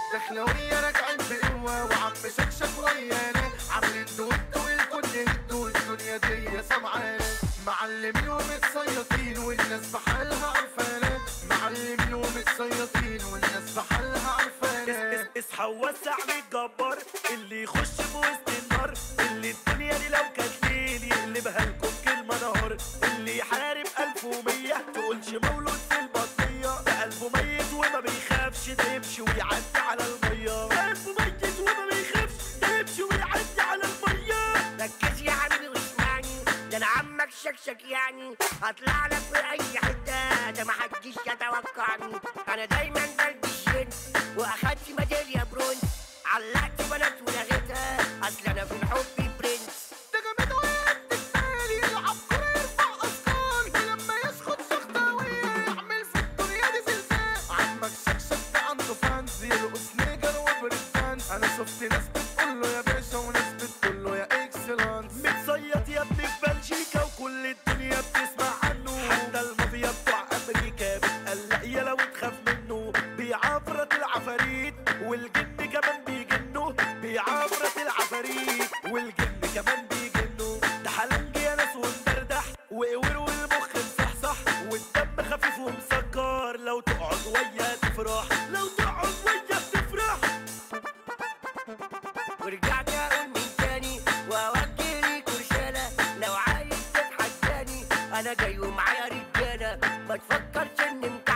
دخلوية راجعين بقوة وعم شكشك ويانا عاملين دوتو الكل هدوا الدنيا دي سمعانا معلمين ومتصيطين والناس بحالها عرفانة معلمين ومتصيطين والناس بحالها عرفانة اصحى ووسع بالجبار اللي يخش في وسط النار اللي الدنيا دي لو كانت ليل يقلبها لكم كلمة نهار اللي يحارب ألف ومية تقولش مولود في البطية ده قلبه ميت وما بيخافش ده يمشي ويعدي على المية ده قلبه ميت وما بيخافش ده يمشي ويعدي على المية ركز يا حبيبي واسمعني ده انا عمك شكشك يعني هطلع لك في اي حته ده محدش يتوقعني انا دايما بلبس جنس واخدت ميداليه برونز علقت بنات ولغيتها اصل انا في الحب برنس ده جامد وقت التالي يلعب كورة يرفع أثقال ولما يسخط سخطاوية يعمل في الدنيا دي زلزال عمك شكشك ده عنده فانز يرقص نيجر وبريك دانس أنا شفت ناس بتقول له يا باشا وناس بتقول له يا اكسلانس متصيط يا ابني في بلجيكا وكل الدنيا بتسمع عنه حتى المافيا بتوع امريكا بتقلق يا لو تخاف منه بيعفرت العفاريت والجن كمان بيجنوا بيعفرت العفاريت والجن كمان بيجنوا ده حلنج يا ناس ومدردح وقور والمخ مصحصح والدم خفيف ومسكر لو تقعد ويا تفرح لو تقعد ويا تفرح ورجعت اقول من تاني واوجه ليك رساله لو عايز تتحداني انا جاي ومعايا رجاله ما تفكرش اني